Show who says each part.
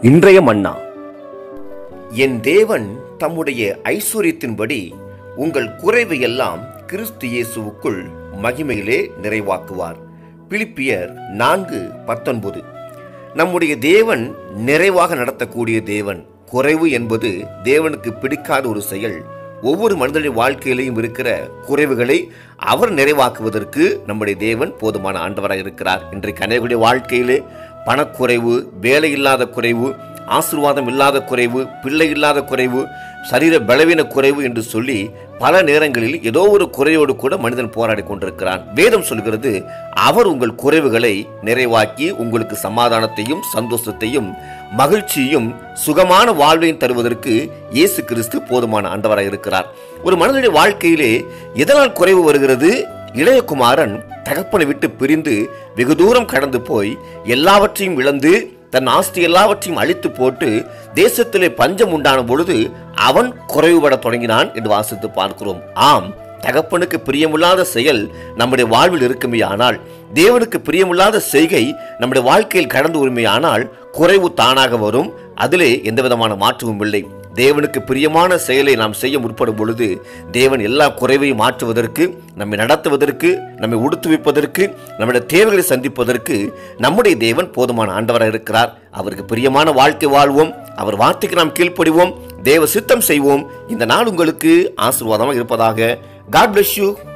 Speaker 1: இன்றைய மன்னா என் தேவன் தம்முடைய ஐஸ்வர்யத்தின்படி உங்கள் குறைவை எல்லாம் கிறிஸ்து இயேசுவுக்குள் மகிமையிலே நிறைவாக்குவார் பிலிப்பியர் நான்கு பத்தொன்பது நம்முடைய தேவன் நிறைவாக நடத்தக்கூடிய தேவன் குறைவு என்பது தேவனுக்கு பிடிக்காத ஒரு செயல் ஒவ்வொரு மனிதனின் வாழ்க்கையிலையும் இருக்கிற குறைவுகளை அவர் நிறைவாக்குவதற்கு நம்முடைய தேவன் போதுமான ஆண்டவராக இருக்கிறார் இன்றைக்கு அநேகருடைய வாழ்க்கையிலே பணக்குறைவு வேலை இல்லாத குறைவு ஆசீர்வாதம் இல்லாத குறைவு பிள்ளை இல்லாத குறைவு சரீர பலவீன குறைவு என்று சொல்லி பல நேரங்களில் ஏதோ ஒரு குறையோடு கூட மனிதன் போராடி கொண்டிருக்கிறான் வேதம் சொல்கிறது அவர் உங்கள் குறைவுகளை நிறைவாக்கி உங்களுக்கு சமாதானத்தையும் சந்தோஷத்தையும் மகிழ்ச்சியும் சுகமான வாழ்வையும் தருவதற்கு இயேசு கிறிஸ்து போதுமான ஆண்டவராக இருக்கிறார் ஒரு மனிதனுடைய வாழ்க்கையிலே எதனால் குறைவு வருகிறது இளையகுமாரன் தகப்பனை விட்டு பிரிந்து வெகு தூரம் கடந்து போய் எல்லாவற்றையும் இழந்து தன் ஆஸ்தி எல்லாவற்றையும் அழித்து போட்டு தேசத்திலே பஞ்சம் உண்டான பொழுது அவன் குறைவுபட தொடங்கினான் என்று வாசித்து பார்க்கிறோம் ஆம் தகப்பனுக்கு பிரியமில்லாத செயல் நம்முடைய வாழ்வில் இருக்குமே ஆனால் தேவனுக்கு பிரியமில்லாத செய்கை நம்முடைய வாழ்க்கையில் கடந்து வருமே ஆனால் குறைவு தானாக வரும் அதிலே எந்த விதமான மாற்றமும் இல்லை தேவனுக்கு பிரியமான செயலை நாம் செய்ய முற்படும் பொழுது தேவன் எல்லா குறைவையும் மாற்றுவதற்கு நம்மை நடத்துவதற்கு நம்மை உடுத்துவிப்பதற்கு நம்முடைய தேவைகளை சந்திப்பதற்கு நம்முடைய தேவன் போதுமான ஆண்டவராக இருக்கிறார் அவருக்கு பிரியமான வாழ்க்கை வாழ்வோம் அவர் வார்த்தைக்கு நாம் கீழ்ப்படிவோம் தேவ சித்தம் செய்வோம் இந்த நாள் உங்களுக்கு ஆசீர்வாதமாக இருப்பதாக காட் bless யூ